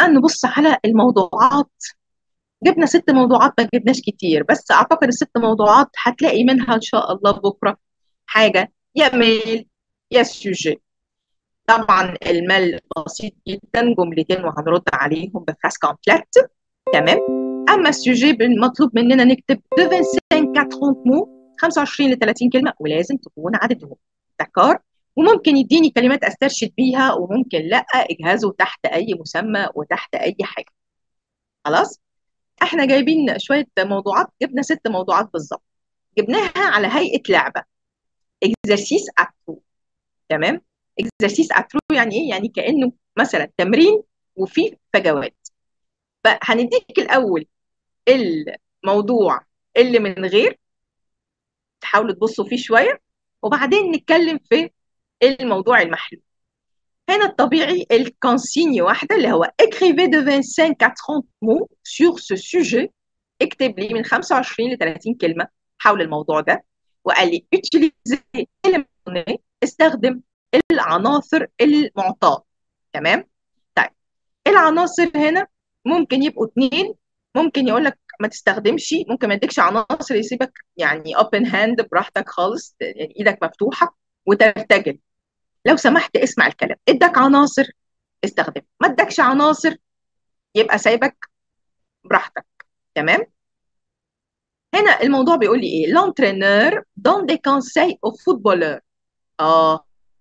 بقى نبص على الموضوعات جبنا ست موضوعات ما جبناش كتير بس اعتقد الست موضوعات هتلاقي منها ان شاء الله بكره حاجه يا ميل يا سوجي طبعا المال بسيط جدا جملتين وهنرد عليهم بفراس كومبليت تمام اما السوجي المطلوب مننا نكتب de 25 à 30 mots 25 ل 30 كلمه ولازم تكون عددهم دكار وممكن يديني كلمات استرشد بيها وممكن لا اجهزه تحت اي مسمى وتحت اي حاجه خلاص احنا جايبين شويه موضوعات جبنا ست موضوعات بالظبط جبناها على هيئه لعبه اكزرسيس اترو تمام اكزرسيس اترو يعني ايه يعني كانه مثلا تمرين وفيه فجوات فهنديك الاول الموضوع اللي من غير تحاولوا تبصوا فيه شويه وبعدين نتكلم في الموضوع المحلول هنا الطبيعي الكونسيني واحده اللي هو écrivez de 25 à 30 mots sur ce sujet اكتب لي من 25 ل 30 كلمه حول الموضوع ده وقال لي utiliser استخدم العناصر المعطاه تمام طيب العناصر هنا ممكن يبقوا اثنين ممكن يقول لك ما تستخدمش ممكن ما يديكش عناصر يسيبك يعني اوبن هاند براحتك خالص يعني ايدك مفتوحه وترتجل لو سمحت اسمع الكلام ادك عناصر استخدم ما ادكش عناصر يبقى سايبك براحتك تمام هنا الموضوع بيقول لي ايه l'entraîneur donne des conseils aux footballeurs اه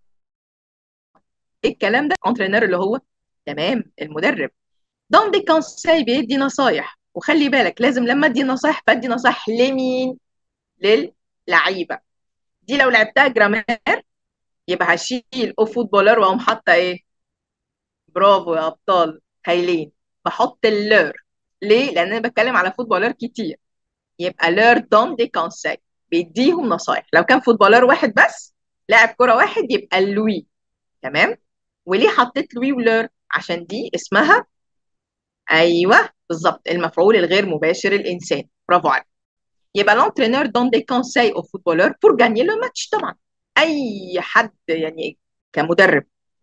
ايه الكلام ده entraîneur اللي هو تمام المدرب donne des conseils بيدي نصايح وخلي بالك لازم لما ادي نصايح بدي نصايح لمين للعيبه دي لو لعبتها جرامير يبقى هشيل او فوتبولر واقوم حاطه ايه برافو يا ابطال هايلين بحط اللور ليه لان انا بتكلم على فوتبولر كتير يبقى لور دون دي كونساي بيديهم نصايح لو كان فوتبولر واحد بس لاعب كره واحد يبقى لوي تمام وليه حطيت لوي ولور عشان دي اسمها ايوه بالظبط المفعول الغير مباشر الانسان برافو عليك يبقى l'entraîneur donne des conseils aux footballeurs pour gagner le match طبعا اي حد يعني كمدرب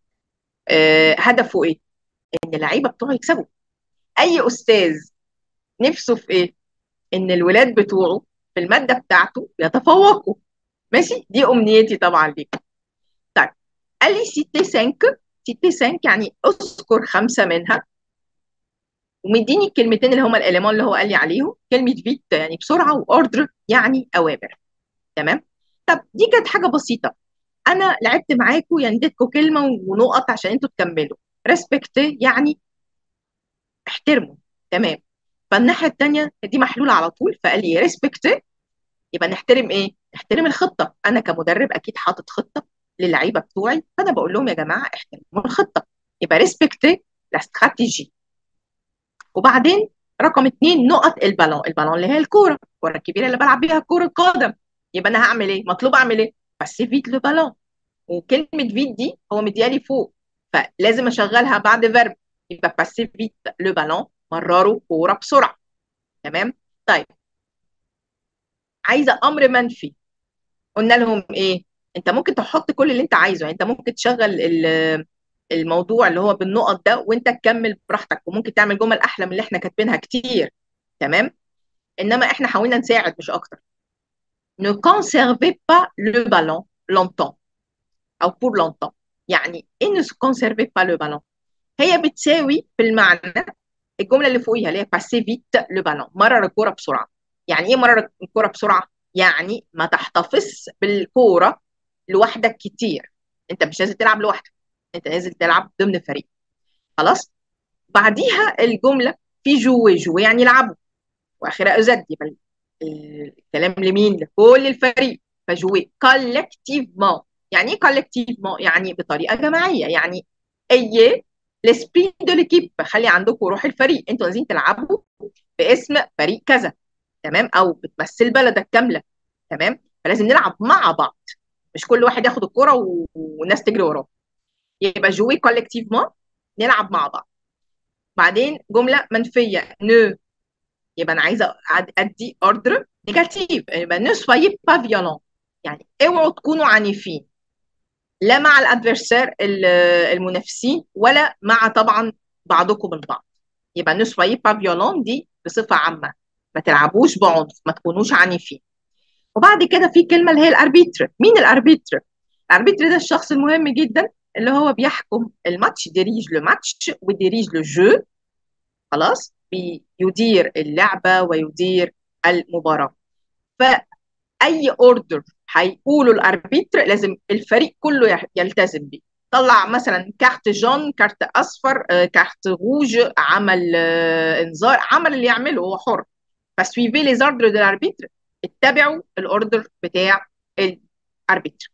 آه هدفه ايه ان اللعيبه بتوعه يكسبوا اي استاذ نفسه في ايه ان الولاد بتوعه في الماده بتاعته يتفوقوا ماشي دي امنيتي طبعا ليك طيب قال لي سيتي 5 سيتي 5 يعني اذكر خمسه منها ومديني الكلمتين اللي هما الاليمان اللي هو قال لي عليهم كلمه فيت يعني بسرعه واوردر يعني اوامر تمام طب دي كانت حاجه بسيطه انا لعبت معاكم يعني اديتكم كلمه ونقط عشان انتوا تكملوا ريسبكت يعني احترموا تمام فالناحيه الثانيه دي محلوله على طول فقال لي ريسبكت يبقى نحترم ايه نحترم الخطه انا كمدرب اكيد حاطط خطه للعيبه بتوعي فانا بقول لهم يا جماعه احترموا الخطه يبقى ريسبكت لا استراتيجي وبعدين رقم اثنين نقط البالون البالون اللي هي الكوره الكوره الكبيره اللي بلعب بيها كره قدم يبقى انا هعمل ايه مطلوب اعمل ايه بس فيت لو بالون وكلمه فيت دي هو مديالي فوق فلازم اشغلها بعد فيرب يبقى باسي فيت لو بالون مرروا كوره بسرعه تمام طيب عايزه امر منفي قلنا لهم ايه انت ممكن تحط كل اللي انت عايزه يعني انت ممكن تشغل الموضوع اللي هو بالنقط ده وانت تكمل براحتك وممكن تعمل جمل احلى من اللي احنا كاتبينها كتير تمام انما احنا حاولنا نساعد مش اكتر ne conservez pas le ballon longtemps او pour longtemps يعني ايه ne conservez pas le ballon هي بتساوي في المعنى الجمله اللي فوقيها اللي هي passer vite le ballon مرر الكوره بسرعه يعني ايه مرر الكوره بسرعه يعني ما تحتفظ بالكوره لوحدك كتير انت مش لازم تلعب لوحدك انت لازم تلعب ضمن فريق خلاص بعديها الجمله في جوي جوي يعني يلعبوا واخرها ازد يبقى الكلام لمين لكل الفريق فجوي كولكتيفمون يعني ايه كولكتيفمون يعني بطريقه جماعيه يعني اي لسبري دو ليكيب خلي عندكم روح الفريق انتوا عايزين تلعبوا باسم فريق كذا تمام او بتمثل بلدك كامله تمام فلازم نلعب مع بعض مش كل واحد ياخد الكرة و... والناس تجري وراه يبقى جوي كولكتيفمون نلعب مع بعض بعدين جمله منفيه نو يبقى انا عايزه ادي اوردر نيجاتيف يبقى نو سويي با فيولون يعني اوعوا تكونوا عنيفين لا مع الادفيرسير المنافسين ولا مع طبعا بعضكم البعض يبقى ne soyez pas violent دي بصفه عامه ما تلعبوش بعنف ما تكونوش عنيفين وبعد كده في كلمه اللي هي الاربيتر مين الاربيتر الاربيتر ده الشخص المهم جدا اللي هو بيحكم الماتش ديريج لو ماتش وديريج لو جو خلاص بيدير اللعبه ويدير المباراه فاي اوردر هيقوله الاربيتر لازم الفريق كله يلتزم بيه طلع مثلا كارت جون كارت اصفر آه، كارت روج عمل آه، انذار عمل اللي يعمله هو حر فسويفي لي زاردر دو الاربيتر اتبعوا الاوردر بتاع الاربيتر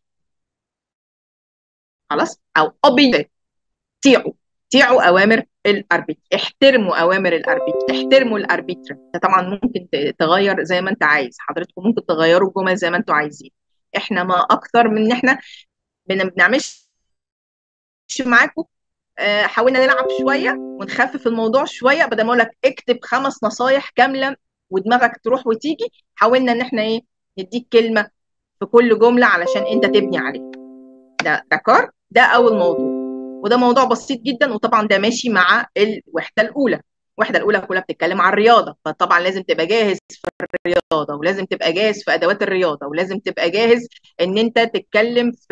خلاص او اوبي طيعوا طيعوا اوامر الاربيتر احترموا اوامر الاربيتر احترموا الاربيتر ده طبعا ممكن تغير زي ما انت عايز حضرتكم ممكن تغيروا الجمل زي ما انتوا عايزين احنا ما اكتر من ان احنا ما بنعملش معاكم آه، حاولنا نلعب شويه ونخفف الموضوع شويه بدل ما اقول لك اكتب خمس نصايح كامله ودماغك تروح وتيجي حاولنا ان احنا ايه نديك كلمه في كل جمله علشان انت تبني عليها ده دكار ده اول موضوع وده موضوع بسيط جدا وطبعا ده ماشي مع الوحده الاولى الوحده الاولى كلها بتتكلم عن الرياضه فطبعا لازم تبقى جاهز في الرياضه ولازم تبقى جاهز في ادوات الرياضه ولازم تبقى جاهز ان انت تتكلم في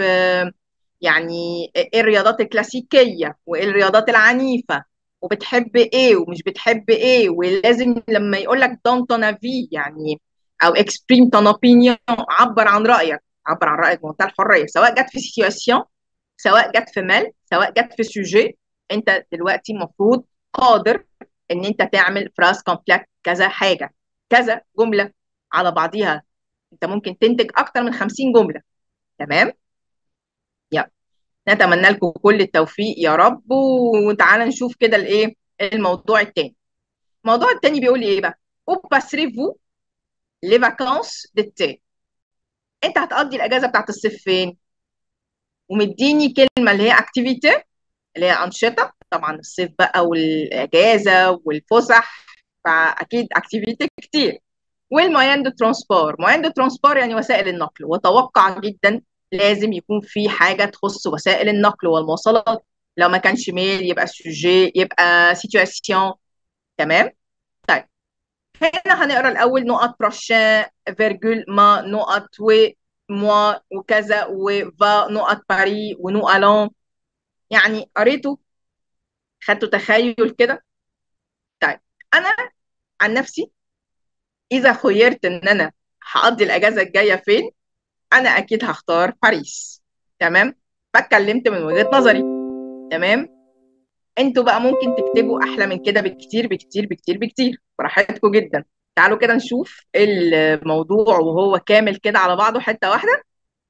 يعني ايه الرياضات الكلاسيكيه وايه الرياضات العنيفه وبتحب ايه ومش بتحب ايه ولازم لما يقول لك دون تون افي يعني او اكسبريم تون اوبينيون عبر عن رايك عبر عن رايك بمنتهى الحريه سواء جت في سيتواسيون سواء جت في مال سواء جت في سوجي انت دلوقتي المفروض قادر ان انت تعمل فراس كومبلكس كذا حاجه كذا جمله على بعضيها انت ممكن تنتج اكتر من 50 جمله تمام يلا نتمنى لكم كل التوفيق يا رب وتعالى نشوف كده الايه الموضوع الثاني الموضوع الثاني بيقول ايه بقى او باسريفو لي فاكانس d'été انت هتقضي الاجازه بتاعت الصيف فين ومديني كلمه اللي هي اكتيفيتي اللي هي انشطه طبعا الصيف بقى والاجازه والفسح فاكيد اكتيفيتي كتير والموان دو ترانسبور موان دو ترانسبور يعني وسائل النقل وتوقع جدا لازم يكون في حاجه تخص وسائل النقل والمواصلات لو ما كانش ميل يبقى سوجي يبقى سيتواسيون تمام طيب هنا هنقرا الاول نقط بروشان فيرجول ما نقط و موا وكذا وفا نقط باري ونو الون يعني قريته خدتوا تخيل كده طيب انا عن نفسي اذا خيرت ان انا هقضي الاجازه الجايه فين انا اكيد هختار باريس تمام فاتكلمت من وجهه نظري تمام انتوا بقى ممكن تكتبوا احلى من كده بكتير بكتير بكتير بكتير براحتكم جدا تعالوا كده نشوف الموضوع وهو كامل كده على بعضه حته واحده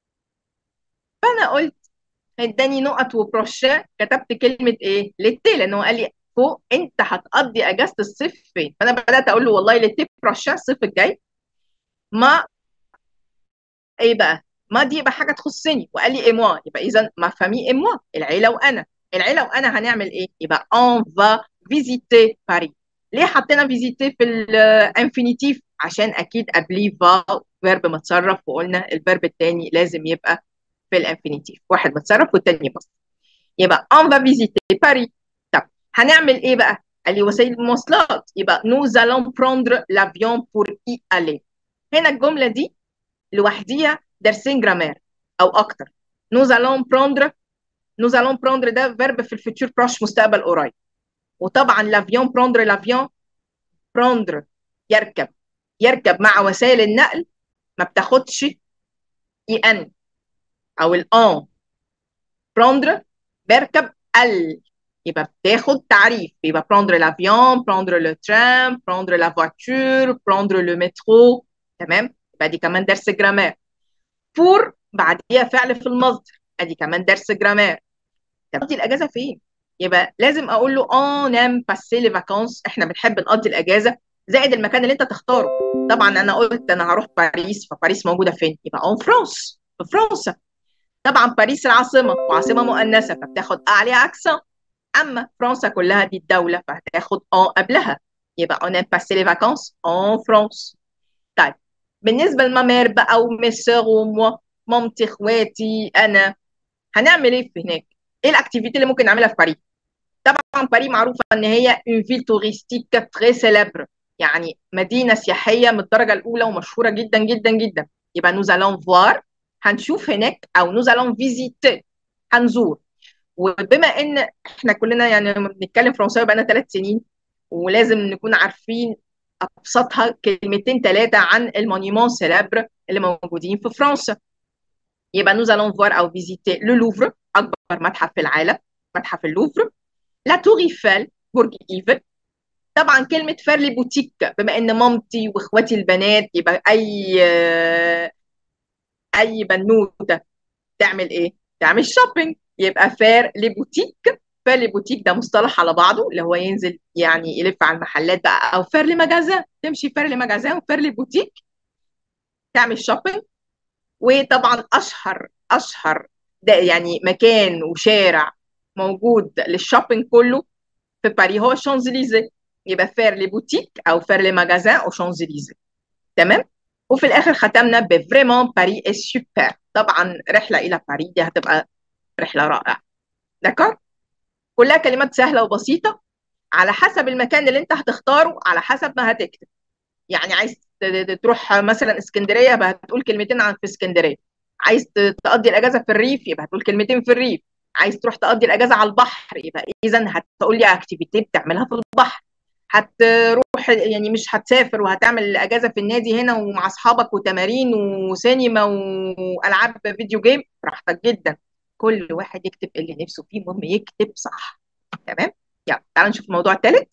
فانا قلت اداني نقط وبروشاه كتبت كلمه ايه للتي لان هو قال لي فوق انت هتقضي اجازه الصيف فين فانا بدات اقول له والله للتي بروشاه الصيف الجاي ما ايه بقى ما دي يبقى حاجه تخصني وقال لي ايه موا يبقى اذا ما فامي ايه موا العيله وانا العيله وانا هنعمل ايه يبقى اون فا فيزيتي باريس ليه حطينا فيزيتي في الانفينيتيف عشان اكيد قبليه فا فيرب متصرف وقلنا الفيرب الثاني لازم يبقى في الانفينيتيف واحد متصرف والثاني بس يبقى اون فا فيزيتي باريس طب هنعمل ايه بقى قال لي وسائل المواصلات يبقى نوز allons prendre l'avion pour y aller هنا الجمله دي لوحديها درسين جرامير او اكتر نوز allons prendre نوز allons prendre ده فيرب في الفيتشر بروش مستقبل قريب وطبعا لافيون بروندر لافيون بروندر يركب يركب مع وسائل النقل ما بتاخدش اي ان او الان بروندر بيركب ال يبقى بتاخد تعريف يبقى بروندر لافيون بروندر لو ترام بروندر لا فواتور بروندر لو مترو تمام يبقى دي كمان درس جرامير بور بعديها فعل في المصدر ادي كمان درس جرامير تقضي الاجازه فين يبقى لازم اقول له اه نام باسي لي فاكونس احنا بنحب نقضي الاجازه زائد المكان اللي انت تختاره طبعا انا قلت انا هروح باريس فباريس موجوده فين يبقى اون فرانس في فرنسا طبعا باريس العاصمه وعاصمه مؤنثه فبتاخد ا عليها اكسن اما فرنسا كلها دي الدوله فهتاخد اون قبلها يبقى اون باسي لي فاكونس اون فرانس طيب بالنسبه لمامير بقى وميسور وموا مامتي اخواتي انا هنعمل ايه في هناك ايه الاكتيفيتي اللي ممكن نعملها في باريس طبعا باريس معروفه ان هي اون فيل توريستيك تري سيلبر يعني مدينه سياحيه من الدرجه الاولى ومشهوره جدا جدا جدا يبقى نوز الون فوار هنشوف هناك او نوز الون فيزيت هنزور وبما ان احنا كلنا يعني لما بنتكلم فرنساوي بقالنا ثلاث سنين ولازم نكون عارفين ابسطها كلمتين ثلاثه عن المونيمون سيلبر اللي موجودين في فرنسا يبقى نوز الون فوار او فيزيتي لو لوفر اكبر متحف في العالم متحف اللوفر لا تور ايفل برج ايفل طبعا كلمة فيرلي بوتيك بما ان مامتي واخواتي البنات يبقى اي اي بنوتة تعمل ايه؟ تعمل شوبينج يبقى فير لي بوتيك فير لي بوتيك ده مصطلح على بعضه اللي هو ينزل يعني يلف على المحلات بقى او فير لي مجازان تمشي فير لي مجازان وفير لي بوتيك تعمل شوبينج وطبعا اشهر اشهر ده يعني مكان وشارع موجود للشوبينج كله في باريس هو الشانزليزيه يبقى فير لي بوتيك او فير لي ماجازان او شانزليزيه تمام وفي الاخر ختمنا بفريمون باري اس سوبر طبعا رحله الى باريس دي هتبقى رحله رائعه دكار كلها كلمات سهله وبسيطه على حسب المكان اللي انت هتختاره على حسب ما هتكتب يعني عايز تروح مثلا اسكندريه يبقى هتقول كلمتين عن في اسكندريه عايز تقضي الاجازه في الريف يبقى هتقول كلمتين في الريف عايز تروح تقضي الاجازه على البحر يبقى اذا هتقول لي اكتيفيتي بتعملها في البحر هتروح يعني مش هتسافر وهتعمل اجازه في النادي هنا ومع اصحابك وتمارين وسينما والعاب فيديو جيم براحتك جدا كل واحد يكتب اللي نفسه فيه المهم يكتب صح تمام يلا تعالوا نشوف الموضوع الثالث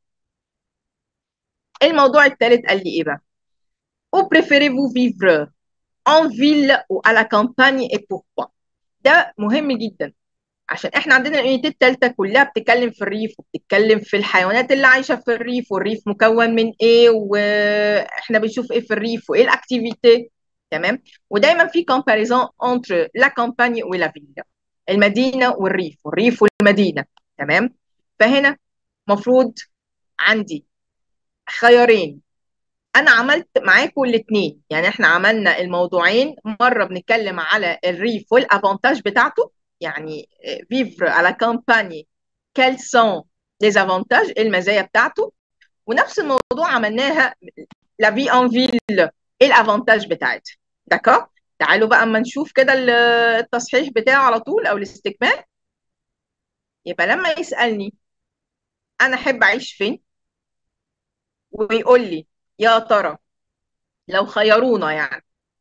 الموضوع الثالث قال لي ايه بقى Où préférez-vous vivre en ville ou à la campagne et pourquoi ده مهم جدا عشان احنا عندنا اليونيتات الثالثه كلها بتتكلم في الريف وبتتكلم في الحيوانات اللي عايشه في الريف والريف مكون من ايه واحنا بنشوف ايه في الريف وايه الاكتيفيتي تمام ودايما في كومباريزون انتر لا كامباني ولا فيلا المدينه والريف والريف والمدينه تمام فهنا مفروض عندي خيارين انا عملت معاكم الاثنين يعني احنا عملنا الموضوعين مره بنتكلم على الريف والافانتاج بتاعته يعني vivre à la campagne quels sont les avantages المزايا بتاعته ونفس الموضوع عملناها la vie en ville ايه الافانتاج بتاعتها دكا تعالوا بقى اما نشوف كده التصحيح بتاعه على طول او الاستكمال يبقى لما يسالني انا احب اعيش فين ويقول لي يا ترى لو خيرونا يعني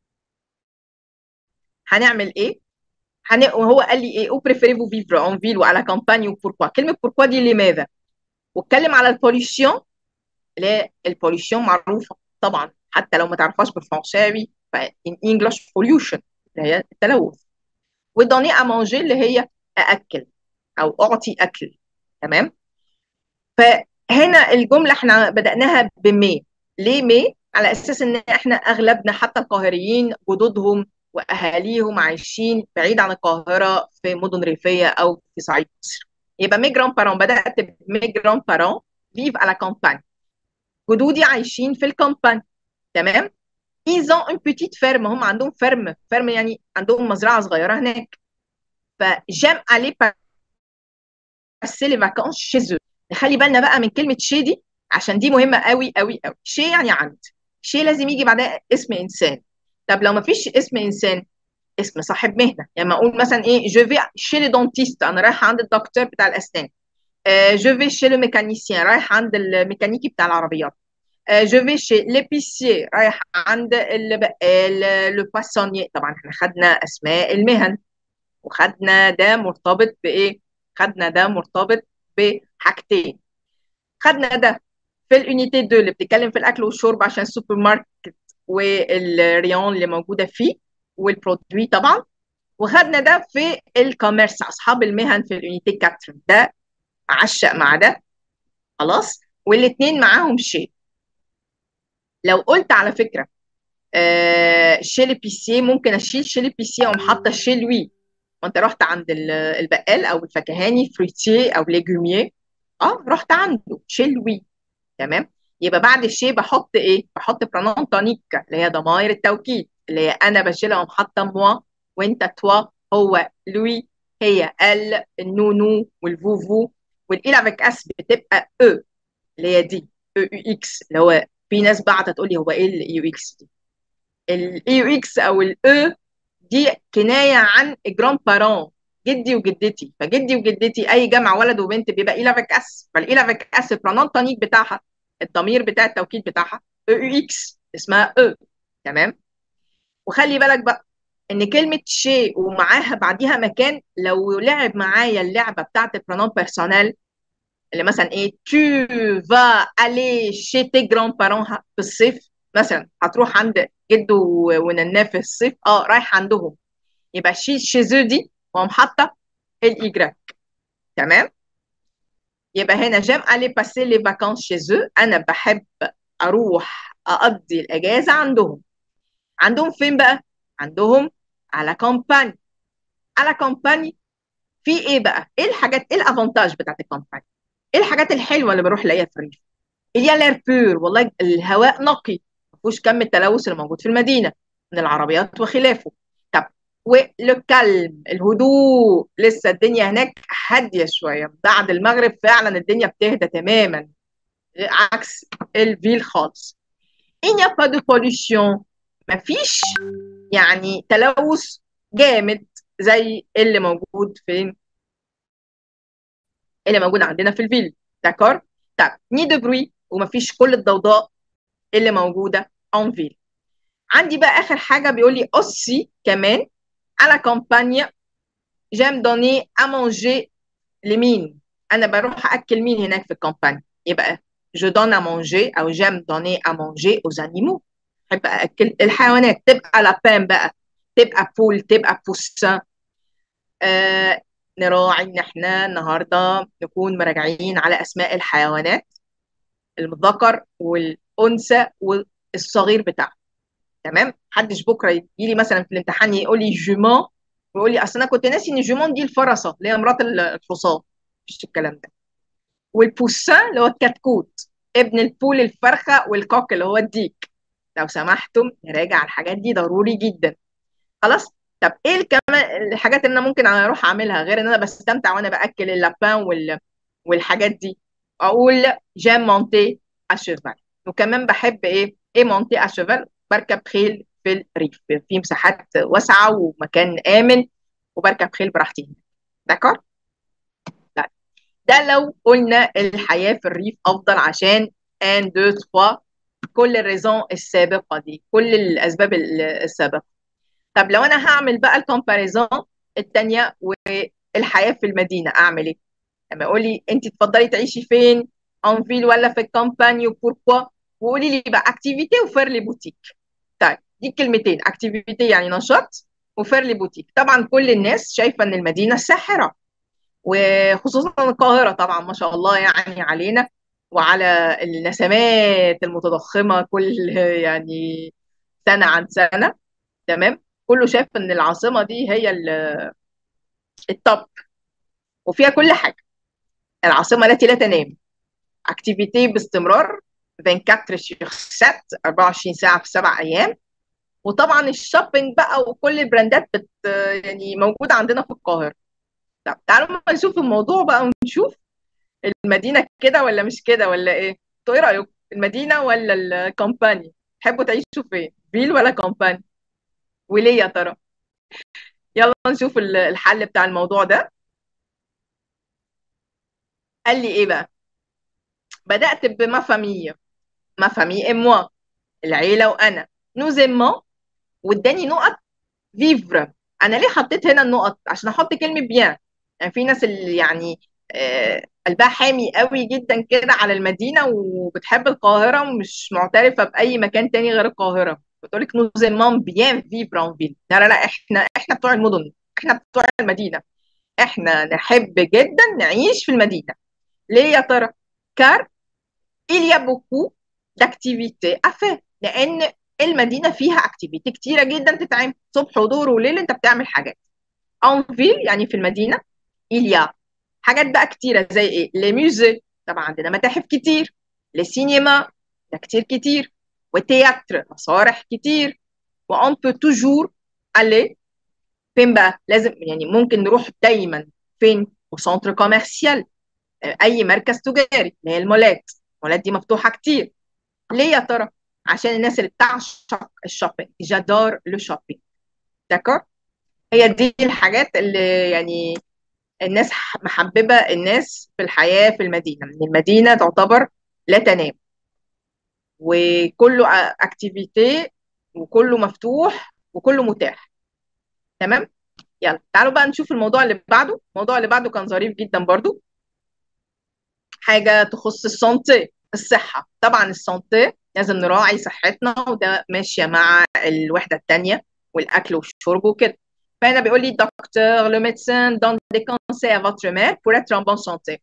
هنعمل ايه هن... وهو قال لي ايه او بريفيريفو فيفر اون فيل وعلى كامباني وبوركوا كلمه بوركوا دي لماذا واتكلم على البوليسيون اللي هي البوليسيون معروفه طبعا حتى لو ما تعرفهاش بالفرنساوي فان انجلش بوليوشن اللي هي التلوث ودوني ا مانجي اللي هي ااكل او اعطي اكل تمام فهنا الجمله احنا بداناها بمي ليه مي على اساس ان احنا اغلبنا حتى القاهريين جدودهم واهاليهم عايشين بعيد عن القاهره في مدن ريفيه او في صعيد مصر يبقى مي جران بارون بدات بمي جران بارون فيف على كامباني جدودي عايشين في الكامباني تمام ils ont une petite ferme هم عندهم فرم فرم يعني عندهم مزرعه صغيره هناك فجام aller passer les vacances chez eux نخلي بالنا بقى من كلمه شي دي عشان دي مهمه قوي قوي قوي شي يعني عند شي لازم يجي بعدها اسم انسان طب لو ما فيش اسم انسان اسم صاحب مهنه يعني ما اقول مثلا ايه جو في شي لي دونتيست انا رايحه عند الدكتور بتاع الاسنان جو في شي لو ميكانيسيان رايح عند الميكانيكي بتاع العربيات جو في شي ليبيسيي رايح عند البقال لو باسونيي طبعا احنا خدنا اسماء المهن وخدنا ده مرتبط بايه خدنا ده مرتبط بحاجتين خدنا ده في اليونيتي 2 اللي بتتكلم في الاكل والشرب عشان السوبر ماركت والريون اللي موجوده فيه والبرودوي طبعا وخدنا ده في الكوميرس اصحاب المهن في اليونيتي 4 ده عشق مع ده خلاص والاثنين معاهم شيء لو قلت على فكره آه شيل بيسيه ممكن اشيل شيل بيسيه واقوم حاطه شيل وي وانت رحت عند البقال او الفكهاني فريتيه او ليجوميه اه رحت عنده شيل وي تمام يبقى بعد الشيء بحط ايه بحط برونون تونيك اللي هي ضمائر التوكيد اللي هي انا بشيلها ومحطه موا وانت توا هو لوي هي ال النونو والفوفو والاي افيك اس بتبقى او اللي هي دي او يو اكس اللي هو في ناس بعتت تقول لي هو ايه الاي يو اكس دي الاي يو اكس او الاو دي كنايه عن جران بارون جدي وجدتي فجدي وجدتي اي جمع ولد وبنت بيبقى اي افيك اس فالاي افيك اس البرونون تونيك بتاعها الضمير بتاع التوكيد بتاعها او يو اكس اسمها او تمام وخلي بالك بقى ان كلمه شيء ومعاها بعديها مكان لو لعب معايا اللعبه بتاعت البرونون بيرسونيل اللي مثلا ايه tu vas aller chez tes grands-parents في الصيف مثلا هتروح عند جده ونناه في الصيف اه رايح عندهم يبقى شي شيزو دي وقام حاطه الايجراك تمام يبقى هنا جيم الي باسي لي فاكونس شيزو انا بحب اروح اقضي الاجازه عندهم عندهم فين بقى عندهم على كومباني على كومباني في ايه بقى ايه الحاجات ايه الافونتاج بتاعت الكومباني ايه الحاجات الحلوه اللي بروح الاقيها في الريف هي لير بور والله الهواء نقي ما فيهوش كم التلوث اللي موجود في المدينه من العربيات وخلافه طب والكلم الهدوء لسه الدنيا هناك هاديه شويه بعد المغرب فعلا الدنيا بتهدى تماما عكس الفيل خالص il n'y a pas de pollution مفيش يعني تلوث جامد زي اللي موجود فين اللي موجود عندنا في الفيل داكور طب ني دو بروي ومفيش كل الضوضاء اللي موجوده اون فيل عندي بقى اخر حاجه بيقول لي اوسي كمان على كومبانيا جيم دوني ا مانجي لمين انا بروح اكل مين هناك في الكومبانيا يبقى جو دون ا مانجي او جيم دوني ا مانجي aux animaux بحب اكل الحيوانات تبقى لابان بقى تبقى بول تبقى بوسان آه نراعي ان احنا النهارده نكون مراجعين على اسماء الحيوانات الذكر والانثى والصغير بتاعها تمام محدش بكره يجي لي مثلا في الامتحان يقول لي جومون ويقول لي اصل انا كنت ناسي ان جومون دي الفرسه اللي هي مرات الحصان مفيش الكلام ده والبوسان اللي هو الكتكوت ابن البول الفرخه والكوك اللي هو الديك لو سمحتم نراجع الحاجات دي ضروري جدا خلاص طب ايه كمان الحاجات اللي انا ممكن اروح اعملها غير ان انا بستمتع وانا باكل اللابان وال... والحاجات دي اقول جيم مونتي اشيفال وكمان بحب ايه ايه مونتي اشيفال بركب خيل في الريف في مساحات واسعه ومكان امن وبركب خيل براحتي داكور ده لو قلنا الحياه في الريف افضل عشان ان دو تخوا كل الريزون السابقه دي كل الاسباب السابقه طب لو انا هعمل بقى الكومباريزون الثانيه والحياه في المدينه اعمل ايه؟ لما يقول لي انت تفضلي تعيشي فين؟ اون فيل ولا في الكامباني وبوركوا؟ وقولي لي بقى اكتيفيتي وفير لي بوتيك. طيب دي كلمتين اكتيفيتي يعني نشاط وفير لي بوتيك. طبعا كل الناس شايفه ان المدينه ساحره وخصوصا القاهره طبعا ما شاء الله يعني علينا وعلى النسمات المتضخمه كل يعني سنه عن سنه تمام كله شايف ان العاصمه دي هي التوب وفيها كل حاجه العاصمه التي لا تنام اكتيفيتي باستمرار 24 sur 7 24 ساعه في سبع ايام وطبعا الشوبينج بقى وكل البراندات بت يعني موجوده عندنا في القاهره طب تعالوا ما نشوف الموضوع بقى ونشوف المدينه كده ولا مش كده ولا ايه انتوا ايه رايكم المدينه ولا الكومباني تحبوا تعيشوا فين فيل ولا كومباني وليه يا ترى يلا نشوف الحل بتاع الموضوع ده قال لي ايه بقى بدأت بما فامية ما فامي موا العيلة وأنا نوز ايمون واداني نقط فيفر أنا ليه حطيت هنا النقط عشان أحط كلمة بيان يعني في ناس اللي يعني آه قلبها حامي قوي جدا كده على المدينة وبتحب القاهرة ومش معترفة بأي مكان تاني غير القاهرة بتقول لك نوز ايمون بيان فيفر ان فيل لا لا لا احنا احنا بتوع المدن احنا بتوع المدينة احنا نحب جدا نعيش في المدينة ليه يا ترى؟ كار il y a beaucoup d'activités à faire لان المدينه فيها اكتيفيتي كتيره جدا تتعمل صبح وظهر وليل انت بتعمل حاجات اون فيل يعني في المدينه il y a حاجات بقى كتيره زي ايه لي ميوزي طبعا عندنا متاحف كتير لي سينما ده كتير كتير وتياتر مسارح كتير وان بو توجور الي فين بقى لازم يعني ممكن نروح دايما فين au centre commercial اي مركز تجاري اللي هي المولات المولات دي مفتوحه كتير ليه يا ترى عشان الناس اللي بتعشق الشوبينج جادور لو شوبينج داكور هي دي الحاجات اللي يعني الناس محببه الناس في الحياه في المدينه من المدينه تعتبر لا تنام وكله اكتيفيتي وكله مفتوح وكله متاح تمام يلا تعالوا بقى نشوف الموضوع اللي بعده الموضوع اللي بعده كان ظريف جدا برضو حاجه تخص السانتي الصحه طبعا السانتي لازم نراعي صحتنا وده ماشيه مع الوحده الثانيه والاكل والشرب وكده فهنا بيقول لي دكتور لو ميدسان دون دي كونساي ا فوتر مير بور اتر ان بون سانتي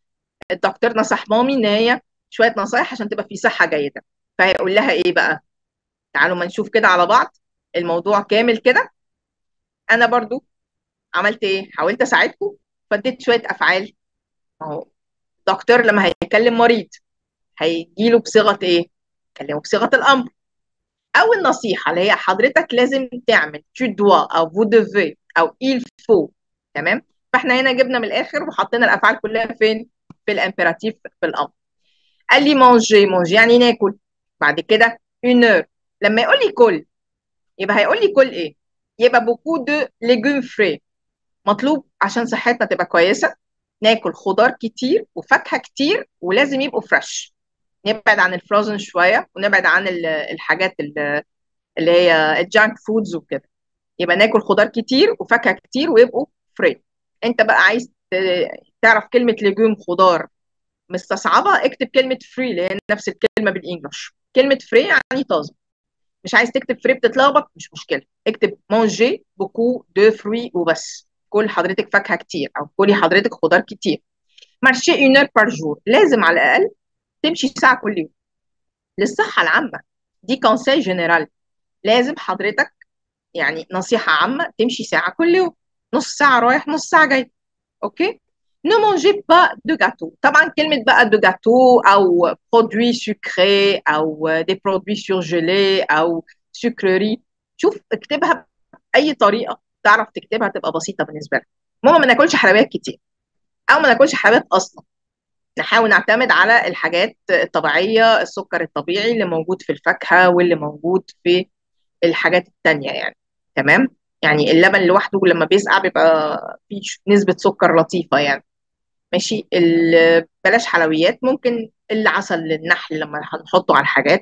الدكتور نصح مامي ان هي شويه نصايح عشان تبقى في صحه جيده فهيقول لها ايه بقى تعالوا ما نشوف كده على بعض الموضوع كامل كده انا برضو عملت ايه حاولت اساعدكم فديت شويه افعال اهو دكتور لما هيكلم مريض هيجيله بصيغه ايه كلمه بصيغه الامر او النصيحه اللي هي حضرتك لازم تعمل tu dois او vous devez او il faut تمام فاحنا هنا جبنا من الاخر وحطينا الافعال كلها فين في الامبيراتيف في الامر قال لي مانجي مانجي يعني ناكل بعد كده une heure لما يقول لي كل يبقى هيقول لي كل ايه يبقى بوكو دو ليجوم فري مطلوب عشان صحتنا تبقى كويسه ناكل خضار كتير وفاكهه كتير ولازم يبقوا فريش نبعد عن الفروزن شويه ونبعد عن الحاجات اللي هي الجانك فودز وكده يبقى ناكل خضار كتير وفاكهه كتير ويبقوا فري انت بقى عايز تعرف كلمه ليجوم خضار مستصعبه اكتب كلمه فري اللي هي نفس الكلمه بالانجلش كلمه فري يعني طازه مش عايز تكتب فري بتتلخبط مش مشكله اكتب مانجي بوكو دو فروي وبس كل حضرتك فاكهه كتير او كلي حضرتك خضار كتير مارشي اون اور بار جور لازم على الاقل تمشي ساعه كل يوم للصحه العامه دي كونساي جنرال لازم حضرتك يعني نصيحه عامه تمشي ساعه كل يوم نص ساعه رايح نص ساعه جاي اوكي ne mangez pas de gâteau طبعا كلمة بقى de gâteau أو produits sucrés أو des produits surgelés أو sucreries شوف اكتبها بأي طريقة تعرف تكتبها تبقى بسيطة بالنسبة لك ماما ما ناكلش حلويات كتير أو ما ناكلش حلويات أصلا نحاول نعتمد على الحاجات الطبيعية السكر الطبيعي اللي موجود في الفاكهة واللي موجود في الحاجات التانية يعني تمام يعني اللبن لوحده لما بيسقع بيبقى فيه نسبة سكر لطيفة يعني ماشي بلاش حلويات ممكن العسل النحل لما هنحطه على الحاجات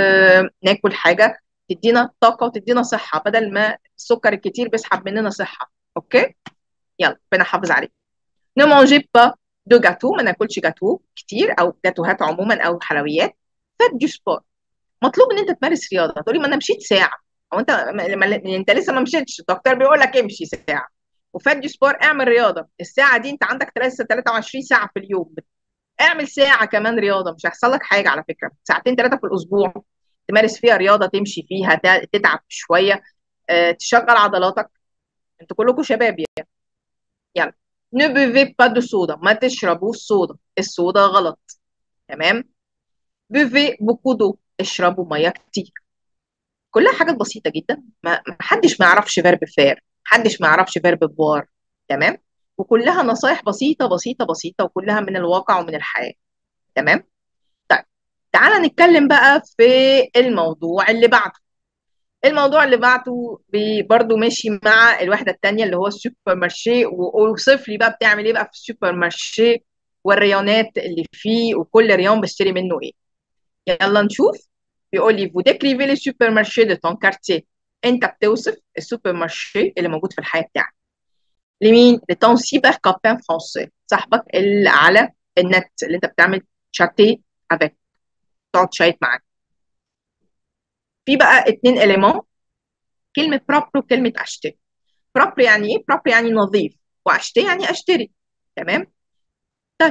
ناكل حاجة تدينا طاقة وتدينا صحة بدل ما السكر الكتير بيسحب مننا صحة اوكي يلا ربنا يحافظ عليك ne mangez pas de gâteau ما ناكلش جاتو كتير او جاتوهات عموما او حلويات فات دو سبور مطلوب ان انت تمارس رياضه تقولي ما انا مشيت ساعه او انت ما انت لسه ما مشيتش الدكتور بيقول لك امشي ساعه وفات دو سبور اعمل رياضه الساعه دي انت عندك 23 ساعه في اليوم اعمل ساعه كمان رياضه مش هيحصل لك حاجه على فكره ساعتين ثلاثه في الاسبوع تمارس فيها رياضه تمشي فيها تتعب شويه أه، تشغل عضلاتك انتوا كلكم شباب يعني يلا ne buvez pas de soda ما تشربوش صودا الصودا غلط تمام buvez beaucoup d'eau اشربوا ميه كتير كلها حاجات بسيطه جدا ما حدش ما يعرفش فيرب فير محدش ما يعرفش فيرب بوار تمام وكلها نصايح بسيطه بسيطه بسيطه وكلها من الواقع ومن الحياه تمام طيب تعالى نتكلم بقى في الموضوع اللي بعده الموضوع اللي بعده برضه ماشي مع الوحده الثانيه اللي هو السوبر مارشي ووصف لي بقى بتعمل ايه بقى في السوبر مارشي والريونات اللي فيه وكل ريون بشتري منه ايه يلا نشوف بيقول لي vous décrivez les supermarchés de ton quartier انت بتوصف السوبر مارشي اللي موجود في الحياه بتاعك لمين لتون سيبر كابان فرونسي صاحبك اللي على النت اللي انت بتعمل شاتي افيك تقعد شايت معاه في بقى اتنين اليمون كلمه بروبر وكلمه اشتري بروبر يعني ايه بروبر يعني نظيف واشتري يعني اشتري تمام طيب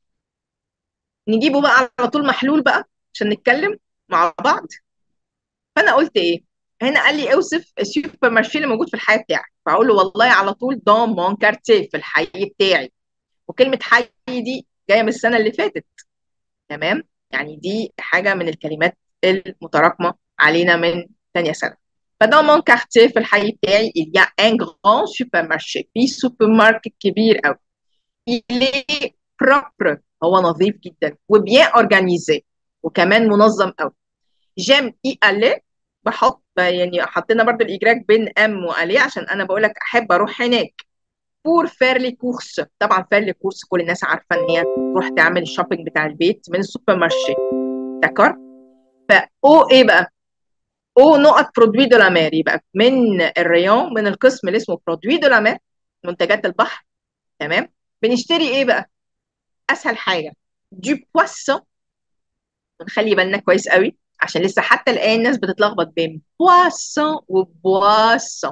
نجيبه بقى على طول محلول بقى عشان نتكلم مع بعض فانا قلت ايه هنا قال لي اوصف السوبر مارشي اللي موجود في الحي بتاعك فاقول له والله على طول دون مون كارتيه في الحي بتاعي وكلمه حي دي جايه من السنه اللي فاتت تمام يعني دي حاجه من الكلمات المتراكمه علينا من ثانيه سنه فدون مون كارتيه في الحي بتاعي il y a un grand supermarché في سوبر ماركت كبير قوي il est بروبر هو نظيف جدا وبيان اورجانيزي وكمان منظم قوي جيم اي الي بحط يعني حطينا برضو الاجراك بين ام والي عشان انا بقول لك احب اروح هناك بور فير لي كورس طبعا فير لي كورس كل الناس عارفه ان هي تروح تعمل الشوبينج بتاع البيت من السوبر مارشي داكور فا او ايه بقى او نقط برودوي دو لا مير يبقى من الريون من القسم اللي اسمه برودوي دو لا مير منتجات البحر تمام بنشتري ايه بقى اسهل حاجه دو بواسون ونخلي بالنا كويس قوي عشان لسه حتى الان الناس بتتلخبط بين بواسون وبواسون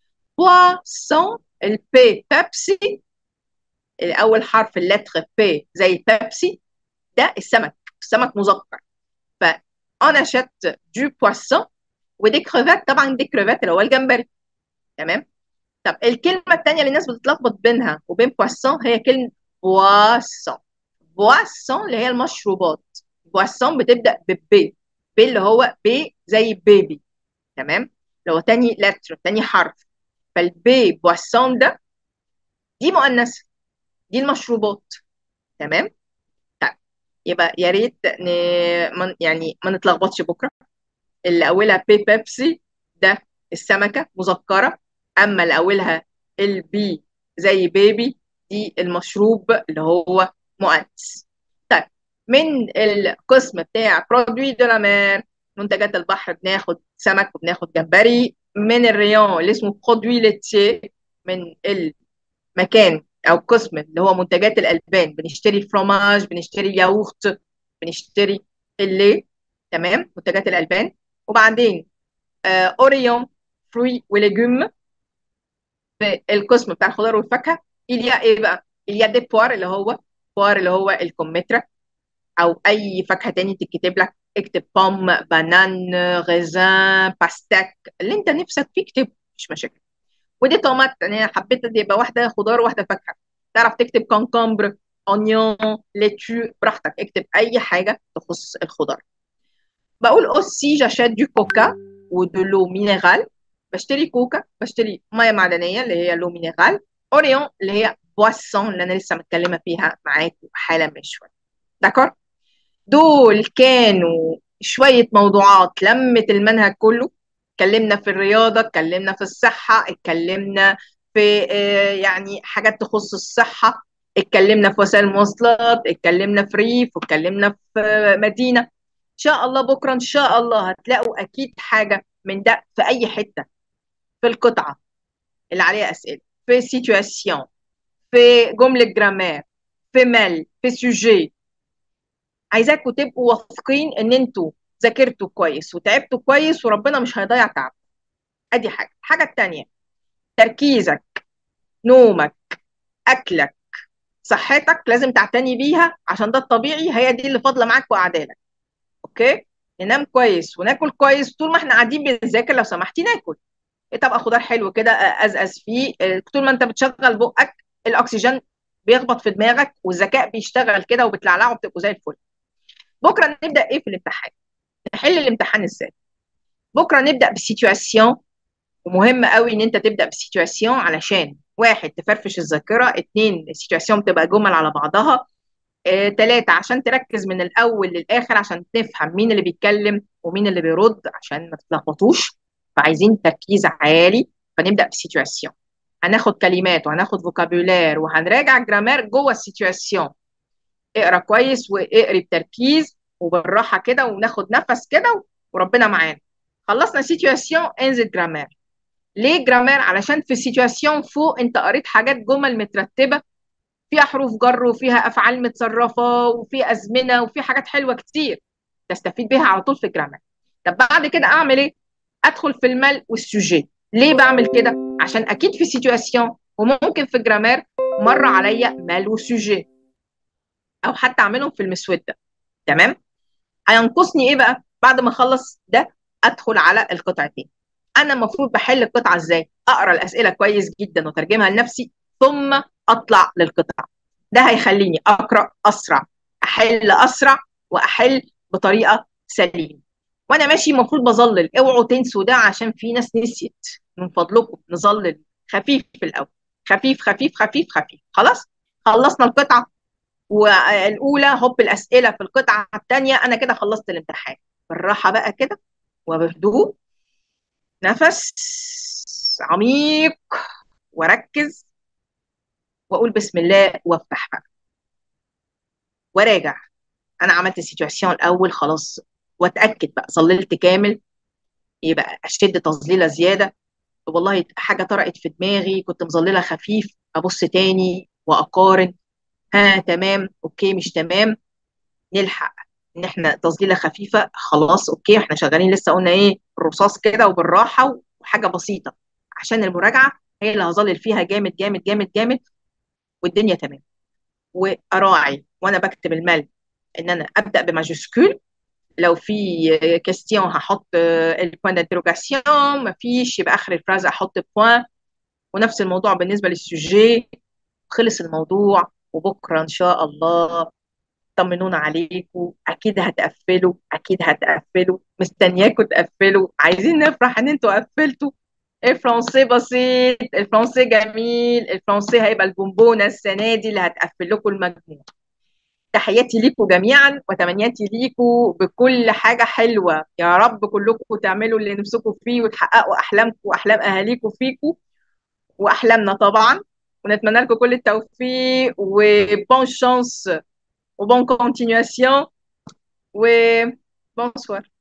بواسون البي بيبسي اول حرف اللتر بي زي بيبسي ده السمك السمك مذكر فانا شت دو بواسون ودي كريفات طبعا دي كريفات اللي هو الجمبري تمام طب الكلمه الثانيه اللي الناس بتتلخبط بينها وبين بواسون هي كلمه بواسون بواسون اللي هي المشروبات بواسون بتبدا ببي بي اللي هو بي زي بيبي تمام اللي هو تاني لتر تاني حرف فالبي بواسون ده دي مؤنثه دي المشروبات تمام طيب يبقى يا ريت ن... من يعني ما نتلخبطش بكره اللي اولها بي بيبسي ده السمكه مذكره اما اللي اولها البي زي بيبي دي المشروب اللي هو مؤنث طيب من القسم بتاع برودوي دو لا مير منتجات البحر بناخد سمك وبناخد جمبري من الريون اللي اسمه برودوي ليتشي من المكان او القسم اللي هو منتجات الالبان بنشتري فروماج بنشتري ياغورت بنشتري اللي تمام منتجات الالبان وبعدين آه اوريون فروي وليجوم في القسم بتاع الخضار والفاكهه إليا ايه بقى؟ إليا دي بوار اللي هو بوار اللي هو الكمثرى او اي فاكهه تاني تتكتب لك اكتب بوم بانان غيزان باستاك اللي انت نفسك فيه اكتبه مش مشاكل ودي طماط انا حبيت يبقى واحده خضار وواحده فاكهه تعرف تكتب كونكومبر اونيون ليتشو براحتك اكتب اي حاجه تخص الخضار بقول اوسي جاشات دو كوكا ودو لو مينيرال بشتري كوكا بشتري ميه معدنيه اللي هي لو مينيرال اوريون اللي هي بواسون اللي انا لسه متكلمه فيها معاكم حالا من شويه داكور دول كانوا شويه موضوعات لمت المنهج كله اتكلمنا في الرياضه اتكلمنا في الصحه اتكلمنا في آه يعني حاجات تخص الصحه اتكلمنا في وسائل المواصلات اتكلمنا في ريف واتكلمنا في مدينه ان شاء الله بكره ان شاء الله هتلاقوا اكيد حاجه من ده في اي حته في القطعه اللي عليها اسئله في سيتواسيون في جمله جرامير في مال في سوجي عايزاكم تبقوا واثقين ان انتوا ذاكرتوا كويس وتعبتوا كويس وربنا مش هيضيع تعب ادي حاجه الحاجه الثانيه تركيزك نومك اكلك صحتك لازم تعتني بيها عشان ده الطبيعي هي دي اللي فاضله معاك واعدادك اوكي ننام كويس وناكل كويس طول ما احنا قاعدين بنذاكر لو سمحتي ناكل طبق خضار حلو كده ازقز فيه طول ما انت بتشغل بقك الاكسجين بيخبط في دماغك والذكاء بيشتغل كده وبتلعلعوا وبتبقوا زي الفل بكره نبدا ايه في الامتحان نحل الامتحان ازاي بكره نبدا بالسيتواسيون ومهم قوي ان انت تبدا بالسيتواسيون علشان واحد تفرفش الذاكره اتنين السيتواسيون بتبقى جمل على بعضها آه، تلاتة عشان تركز من الأول للآخر عشان تفهم مين اللي بيتكلم ومين اللي بيرد عشان ما تتلخبطوش فعايزين تركيز عالي فنبدأ بالسيتواسيون هناخد كلمات وهناخد فوكابولير وهنراجع جرامير جوه السيتواسيون اقرا كويس واقري بتركيز وبالراحه كده وناخد نفس كده وربنا معانا خلصنا سيتواسيون انزل جرامير ليه جرامير علشان في السيتواسيون فوق انت قريت حاجات جمل مترتبه فيها حروف جر وفيها افعال متصرفه وفي ازمنه وفي حاجات حلوه كتير تستفيد بيها على طول في جرامير طب بعد كده اعمل ايه ادخل في المال والسوجي ليه بعمل كده عشان اكيد في سيتواسيون وممكن في جرامير مر عليا مال وسوجي او حتى اعملهم في المسوده تمام هينقصني ايه بقى بعد ما اخلص ده ادخل على القطعتين انا المفروض بحل القطعه ازاي اقرا الاسئله كويس جدا وترجمها لنفسي ثم اطلع للقطعه ده هيخليني اقرا اسرع احل اسرع واحل بطريقه سليمه وانا ماشي المفروض بظلل اوعوا تنسوا ده عشان في ناس نسيت من فضلكم نظلل خفيف في الاول خفيف خفيف خفيف خفيف خلاص خلصنا القطعه والاولى هوب الاسئله في القطعه الثانيه انا كده خلصت الامتحان بالراحه بقى كده وبهدوء نفس عميق واركز واقول بسم الله وافتح بقى وراجع انا عملت السيتواسيون الاول خلاص واتاكد بقى صللت كامل يبقى اشد تظليله زياده والله حاجه طرقت في دماغي كنت مظلله خفيف ابص تاني واقارن ها تمام اوكي مش تمام نلحق ان احنا تظليله خفيفه خلاص اوكي احنا شغالين لسه قلنا ايه الرصاص كده وبالراحه وحاجه بسيطه عشان المراجعه هي اللي هظلل فيها جامد جامد جامد جامد والدنيا تمام واراعي وانا بكتب المل ان انا ابدا بماجسكول لو في كاستيون هحط البوان دانتروجاسيون ما فيش يبقى اخر الفراز احط بوان ونفس الموضوع بالنسبه للسوجي خلص الموضوع وبكره ان شاء الله طمنونا عليكم اكيد هتقفلوا اكيد هتقفلوا مستنياكم تقفلوا عايزين نفرح ان انتوا قفلتوا الفرنسي بسيط الفرنسي جميل الفرنسي هيبقى البونبونه السنه دي اللي هتقفل لكم المجموع تحياتي ليكم جميعا وتمنياتي ليكم بكل حاجه حلوه يا رب كلكم تعملوا اللي نفسكم فيه وتحققوا احلامكم واحلام اهاليكم فيكم واحلامنا طبعا ونتمنى لكم كل التوفيق وبون شانس وبون كونتينياسيون وبونسوار